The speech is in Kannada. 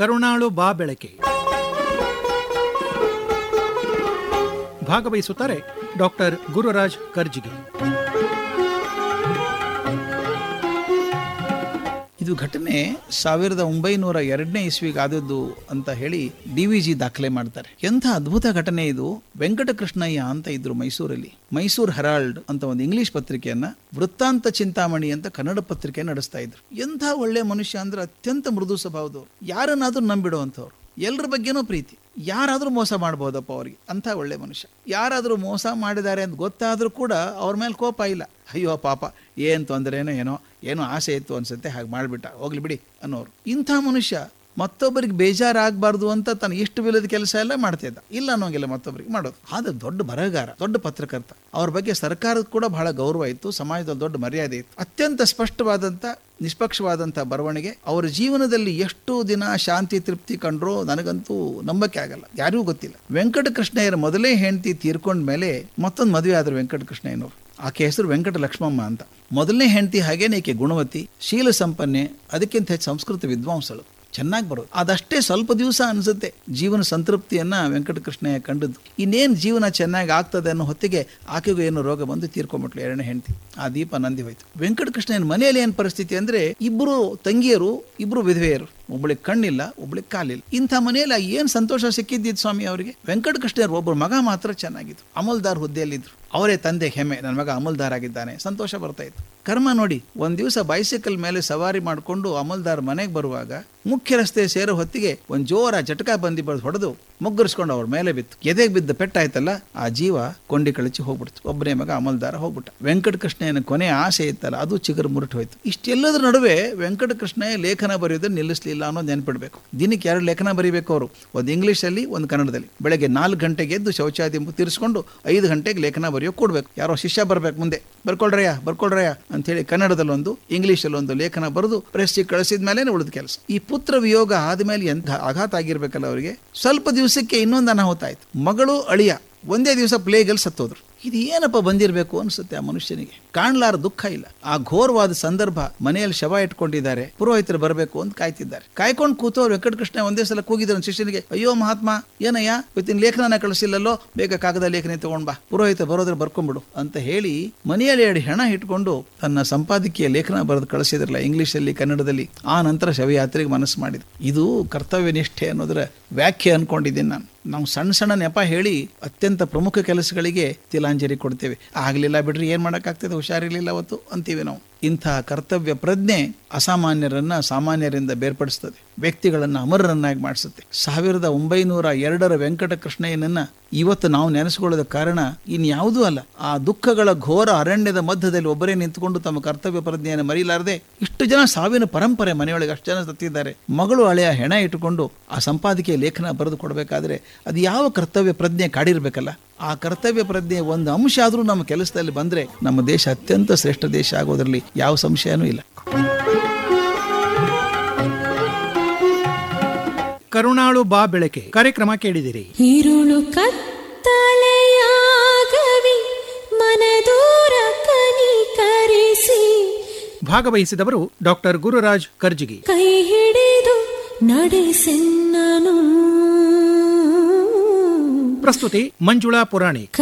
ಕರುಣಾಳು ಬಾ ಬೆಳಕೆ ಭಾಗವಹಿಸುತ್ತಾರೆ ಡಾಕ್ಟರ್ ಗುರುರಾಜ್ ಕರ್ಜಿಗಿ ಇದು ಘಟನೆ ಸಾವಿರದ ಒಂಬೈನೂರ ಎರಡನೇ ಇಸ್ವಿಗೆ ಆದದ್ದು ಅಂತ ಹೇಳಿ ಡಿ ವಿ ಜಿ ದಾಖಲೆ ಮಾಡ್ತಾರೆ ಎಂಥ ಅದ್ಭುತ ಘಟನೆ ಇದು ವೆಂಕಟಕೃಷ್ಣಯ್ಯ ಅಂತ ಇದ್ರು ಮೈಸೂರಲ್ಲಿ ಮೈಸೂರ್ ಹೆರಾಲ್ಡ್ ಅಂತ ಒಂದು ಇಂಗ್ಲಿಷ್ ಪತ್ರಿಕೆಯನ್ನ ವೃತ್ತಾಂತ ಚಿಂತಾಮಣಿ ಅಂತ ಕನ್ನಡ ಪತ್ರಿಕೆ ನಡೆಸ್ತಾ ಇದ್ರು ಎಂಥ ಒಳ್ಳೆ ಮನುಷ್ಯ ಅಂದ್ರೆ ಅತ್ಯಂತ ಮೃದು ಸ್ವಭಾವದವ್ರು ಯಾರನ್ನಾದ್ರೂ ನಂಬಿಡುವಂಥವ್ರು ಎಲ್ಲರ ಬಗ್ಗೆನೂ ಪ್ರೀತಿ ಯಾರಾದರೂ ಮೋಸ ಮಾಡ್ಬೋದಪ್ಪ ಅವ್ರಿಗೆ ಅಂಥ ಒಳ್ಳೆ ಮನುಷ್ಯ ಯಾರಾದರೂ ಮೋಸ ಮಾಡಿದ್ದಾರೆ ಅಂತ ಗೊತ್ತಾದರೂ ಕೂಡ ಅವ್ರ ಮೇಲೆ ಕೋಪ ಇಲ್ಲ ಅಯ್ಯೋ ಪಾಪ ಏನು ತೊಂದರೆನೋ ಏನೋ ಏನೋ ಆಸೆ ಇತ್ತು ಅನ್ಸುತ್ತೆ ಹಾಗೆ ಮಾಡಿಬಿಟ್ಟ ಹೋಗ್ಲಿ ಬಿಡಿ ಅನ್ನೋರು ಇಂಥ ಮನುಷ್ಯ ಮತ್ತೊಬ್ಬರಿಗೆ ಬೇಜಾರಾಗಬಾರ್ದು ಅಂತ ತನ್ನ ಇಷ್ಟು ವಿಲ್ಲದ ಕೆಲಸ ಎಲ್ಲ ಮಾಡ್ತಾ ಇದ್ದ ಇಲ್ಲ ಅನ್ನೋಂಗಿಲ್ಲ ಮತ್ತೊಬ್ಬರಿಗೆ ಮಾಡೋದು ಆದ್ರೆ ದೊಡ್ಡ ಬರಹಗಾರ ದೊಡ್ಡ ಪತ್ರಕರ್ತ ಅವ್ರ ಬಗ್ಗೆ ಸರ್ಕಾರದ ಕೂಡ ಬಹಳ ಗೌರವ ಇತ್ತು ಸಮಾಜದಲ್ಲಿ ದೊಡ್ಡ ಮರ್ಯಾದೆ ಇತ್ತು ಅತ್ಯಂತ ಸ್ಪಷ್ಟವಾದಂಥ ನಿಷ್ಪಕ್ಷವಾದಂಥ ಬರವಣಿಗೆ ಅವರ ಜೀವನದಲ್ಲಿ ಎಷ್ಟು ದಿನ ಶಾಂತಿ ತೃಪ್ತಿ ಕಂಡ್ರೋ ನನಗಂತೂ ನಂಬಕ್ಕೆ ಆಗಲ್ಲ ಯಾರಿಗೂ ಗೊತ್ತಿಲ್ಲ ವೆಂಕಟಕೃಷ್ಣಯ್ಯರ ಮೊದಲೇ ಹೆಂಡತಿ ತೀರ್ಕೊಂಡ ಮೇಲೆ ಮತ್ತೊಂದು ಮದುವೆ ಆದ್ರು ವೆಂಕಟಕೃಷ್ಣಯ್ಯನವರು ಆಕೆ ಹೆಸರು ವೆಂಕಟ ಲಕ್ಷ್ಮಮ್ಮ ಅಂತ ಮೊದಲನೇ ಹೆಂಡತಿ ಹಾಗೇನೆ ಈಕೆ ಗುಣವತಿ ಶೀಲ ಸಂಪನ್ನೆ ಅದಕ್ಕಿಂತ ಹೆಚ್ಚು ಸಂಸ್ಕೃತ ವಿದ್ವಾಂಸಳು ಚೆನ್ನಾಗಿ ಬರೋದು ಅದಷ್ಟೇ ಸ್ವಲ್ಪ ದಿವಸ ಅನಿಸುತ್ತೆ ಜೀವನ ಸಂತೃಪ್ತಿಯನ್ನ ವೆಂಕಟಕೃಷ್ಣಯ್ಯ ಕಂಡದ್ದು ಇನ್ನೇನು ಜೀವನ ಚೆನ್ನಾಗಿ ಆಗ್ತದೆ ಅನ್ನೋ ಹೊತ್ತಿಗೆ ಆಕೆಗೂ ಏನು ರೋಗ ಬಂದು ತೀರ್ಕೊಂಡ್ಬಿಟ್ಲು ಎರಡನೇ ಹೆಂಡತಿ ಆ ದೀಪ ನಂದಿ ಹೋಯ್ತು ವೆಂಕಟಕೃಷ್ಣಯ್ಯನ ಮನೆಯಲ್ಲಿ ಏನು ಪರಿಸ್ಥಿತಿ ಅಂದ್ರೆ ಇಬ್ಬರು ತಂಗಿಯರು ಇಬ್ಬರು ವಿಧವೆಯರು ಒಬ್ಬಳಿಗೆ ಕಣ್ಣಿಲ್ಲ ಒಬ್ಬಳಿಗೆ ಕಾಲಿಲ್ಲ ಇಂಥ ಮನೆಯಲ್ಲಿ ಏನು ಸಂತೋಷ ಸಿಕ್ಕಿದ್ದಿದ್ದು ಸ್ವಾಮಿ ಅವರಿಗೆ ವೆಂಕಟಕೃಷ್ಣಯ್ಯರು ಒಬ್ಬರು ಮಗ ಮಾತ್ರ ಚೆನ್ನಾಗಿತ್ತು ಅಮಲ್ದಾರ್ ಹುದ್ದೆಯಲ್ಲಿದ್ರು ಅವರೇ ತಂದೆ ಹೆಮ್ಮೆ ನನ್ನ ಮಗ ಅಮಲ್ದಾರ್ ಆಗಿದ್ದಾನೆ ಸಂತೋಷ ಬರ್ತಾ ಇತ್ತು ಕರ್ಮ ನೋಡಿ ಒಂದ್ ದಿವಸ ಬೈಸಿಕಲ್ ಮೇಲೆ ಸವಾರಿ ಮಾಡಿಕೊಂಡು ಅಮಲ್ದಾರ್ ಮನೆಗೆ ಬರುವಾಗ ಮುಖ್ಯ ರಸ್ತೆ ಸೇರೋ ಹೊತ್ತಿಗೆ ಒಂದ್ ಜೋರ ಜಟಕ ಬಂದಿ ಬಡ್ದು ಹೊಡೆದು ಮುಗ್ಗರಿಸ್ಕೊಂಡು ಅವ್ರ ಮೇಲೆ ಬಿತ್ತು ಎದೆಗೆ ಬಿದ್ದ ಪೆಟ್ಟಾಯ್ತಲ್ಲ ಆ ಜೀವ ಕೊಂಡಿ ಕಳಚಿ ಹೋಗ್ಬಿಡ್ತು ಒಬ್ಬನೇ ಮಗ ಅಮಲ್ದಾರ ಹೋಗ್ಬಿಟ್ಟ ವೆಂಕಟಕೃಷ್ಣಯ್ಯನ ಕೊನೆ ಆಸೆ ಇತ್ತಲ್ಲ ಅದು ಚಿಗುರು ಮುರುಟು ಹೋಯ್ತು ಇಷ್ಟೆಲ್ಲದ್ರ ನಡುವೆ ವೆಂಕಟಕೃಷ್ಣಯ್ಯ ಲೇಖನ ಬರೆಯೋದನ್ನ ನಿಲ್ಲಿಸಲಿಲ್ಲ ಅನ್ನೋದು ನೆನ್ಪಿಡ್ಬೇಕು ದಿನಕ್ಕೆ ಎರಡು ಲೇಖನ ಬರೀಬೇಕು ಅವರು ಒಂದು ಇಂಗ್ಲೀಷಲ್ಲಿ ಒಂದು ಕನ್ನಡದಲ್ಲಿ ಬೆಳಗ್ಗೆ ನಾಲ್ಕು ಗಂಟೆಗೆ ಎದ್ದು ಶೌಚಾದಿ ತೀರಿಸ್ಕೊಂಡು ಐದು ಗಂಟೆಗೆ ಲೇಖನ ಬರೆಯೋ ಕೊಡ್ಬೇಕು ಯಾರೋ ಶಿಷ್ಯ ಬರ್ಬೇಕು ಮುಂದೆ ಬರ್ಕೊಳ್ರಯ್ಯ ಬರ್ಕೊಳ್ರಯ್ಯ ಅಂತೇಳಿ ಕನ್ನಡದಲ್ಲಿ ಒಂದು ಇಂಗ್ಲೀಷಲ್ಲಿ ಒಂದು ಲೇಖನ ಬರೆದು ಪ್ರೆಸ್ಸಿಗೆ ಕಳಿಸಿದ ಮೇಲೆ ಉಳಿದ ಕೆಲಸ ಈ ಪುತ್ರ ವಿಯೋಗ ಆದ್ಮೇಲೆ ಎಂತ ಆಘಾತ ಆಗಿರ್ಬೇಕಲ್ಲ ಅವರಿಗೆ ಸ್ವಲ್ಪ ದಿವಸಕ್ಕೆ ಇನ್ನೊಂದು ಅನಾಹುತ ಆಯ್ತು ಮಗಳು ಅಳಿಯ ಒಂದೇ ದಿವಸ ಪ್ಲೇಗಲ್ಲಿ ಸತ್ತೋದ್ರು ಇದು ಏನಪ್ಪ ಬಂದಿರಬೇಕು ಅನ್ಸುತ್ತೆ ಆ ಮನುಷ್ಯನಿಗೆ ಕಾಣ್ಲಾರ ದುಃಖ ಇಲ್ಲ ಆ ಘೋರವಾದ ಸಂದರ್ಭ ಮನೆಯಲ್ಲಿ ಶವ ಇಟ್ಕೊಂಡಿದ್ದಾರೆ ಪುರೋಹಿತರು ಬರಬೇಕು ಅಂತ ಕಾಯ್ತಿದ್ದಾರೆ ಕಾಯ್ಕೊಂಡು ಕೂತವ್ರು ವೆಂಕಟಕೃಷ್ಣ ಒಂದೇ ಸಲ ಕೂಗಿದ್ರು ಶಿಷ್ಯನಿಗೆ ಅಯ್ಯೋ ಮಹಾತ್ಮ ಏನಯ್ಯ ಇವತ್ತಿನ ಲೇಖನ ಕಳಿಸಿಲ್ಲಲ್ಲೋ ಬೇಗ ಕಾಗದ ಲೇಖನಿ ತಗೊಂಡ್ ಬಾ ಪುರೋಹಿತ ಬರೋದ್ರೆ ಬರ್ಕೊಂಡ್ಬಿಡು ಅಂತ ಹೇಳಿ ಮನೆಯಲ್ಲಿ ಎರಡು ಹೆಣ ಇಟ್ಕೊಂಡು ತನ್ನ ಸಂಪಾದಕೀಯ ಲೇಖನ ಬರೆದು ಕಳಿಸಿದ್ರಲ್ಲ ಇಂಗ್ಲಿಷಲ್ಲಿ ಕನ್ನಡದಲ್ಲಿ ಆ ನಂತರ ಶವಯಾತ್ರೆಗೆ ಮನಸ್ಸು ಮಾಡಿದ್ರು ಇದು ಕರ್ತವ್ಯ ನಿಷ್ಠೆ ಅನ್ನೋದರ ವ್ಯಾಖ್ಯೆ ಅನ್ಕೊಂಡಿದ್ದೀನಿ ನಾನು ನಾವು ಸಣ್ಣ ಸಣ್ಣ ನೆಪ ಹೇಳಿ ಅತ್ಯಂತ ಪ್ರಮುಖ ಕೆಲಸಗಳಿಗೆ ತಿಲಾಂಜಲಿ ಕೊಡ್ತೇವೆ ಆಗ್ಲಿಲ್ಲ ಬಿಡ್ರಿ ಏನ್ ಮಾಡಕ್ಕಾಗ್ತದೆ ಹುಷಾರಿರ್ಲಿಲ್ಲ ಅವತ್ತು ಅಂತೀವಿ ನಾವು ಇಂತಹ ಕರ್ತವ್ಯ ಪ್ರಜ್ಞೆ ಅಸಾಮಾನ್ಯರನ್ನ ಸಾಮಾನ್ಯರಿಂದ ಬೇರ್ಪಡಿಸ್ತದೆ ವ್ಯಕ್ತಿಗಳನ್ನ ಅಮರರನ್ನಾಗಿ ಮಾಡಿಸುತ್ತೆ ಸಾವಿರದ ಒಂಬೈನೂರ ಎರಡರ ವೆಂಕಟಕೃಷ್ಣಯ್ಯನನ್ನ ಇವತ್ತು ನಾವು ನೆನೆಸ್ಕೊಳ್ಳೋದ ಕಾರಣ ಇನ್ಯಾವುದೂ ಅಲ್ಲ ಆ ದುಃಖಗಳ ಘೋರ ಅರಣ್ಯದ ಮಧ್ಯದಲ್ಲಿ ಒಬ್ಬರೇ ನಿಂತುಕೊಂಡು ತಮ್ಮ ಕರ್ತವ್ಯ ಪ್ರಜ್ಞೆಯನ್ನು ಮರೀಲಾರದೆ ಇಷ್ಟು ಜನ ಸಾವಿನ ಪರಂಪರೆ ಮನೆಯೊಳಗೆ ಅಷ್ಟು ಜನ ಸತ್ತಿದ್ದಾರೆ ಮಗಳು ಹಳೆಯ ಹೆಣ ಇಟ್ಟುಕೊಂಡು ಆ ಸಂಪಾದಕೀಯ ಲೇಖನ ಬರೆದು ಕೊಡಬೇಕಾದ್ರೆ ಅದು ಯಾವ ಕರ್ತವ್ಯ ಪ್ರಜ್ಞೆ ಕಾಡಿರ್ಬೇಕಲ್ಲ ಆ ಕರ್ತವ್ಯ ಪ್ರಜ್ಞೆ ಒಂದು ಅಂಶ ಆದರೂ ನಮ್ಮ ಕೆಲಸದಲ್ಲಿ ಬಂದ್ರೆ ನಮ್ಮ ದೇಶ ಅತ್ಯಂತ ಶ್ರೇಷ್ಠ ದೇಶ ಆಗೋದ್ರಲ್ಲಿ ಯಾವ ಸಂಶಯನೂ ಇಲ್ಲ ಕರುಣಾಳು ಬಾ ಬೆಳಕೆ ಕಾರ್ಯಕ್ರಮ ಕೇಳಿದಿರಿ ഇരുളു ಕತ್ತಲೆಯಾಗವಿ ಮನದೂರ ಕನಿಕರಿಸಿ ಭಾಗವಹಿಸಿದವರು ಡಾಕ್ಟರ್ ಗುರುರಾಜ್ ಕರ್ಜಿಗಿ ಕೈ ಹಿಡಿದು ನಡೆಸೆನ್ನನು ಪ್ರಸ್ತುತಿ ಮಂಜುಳಾ ಪುರಾಣಿಕ್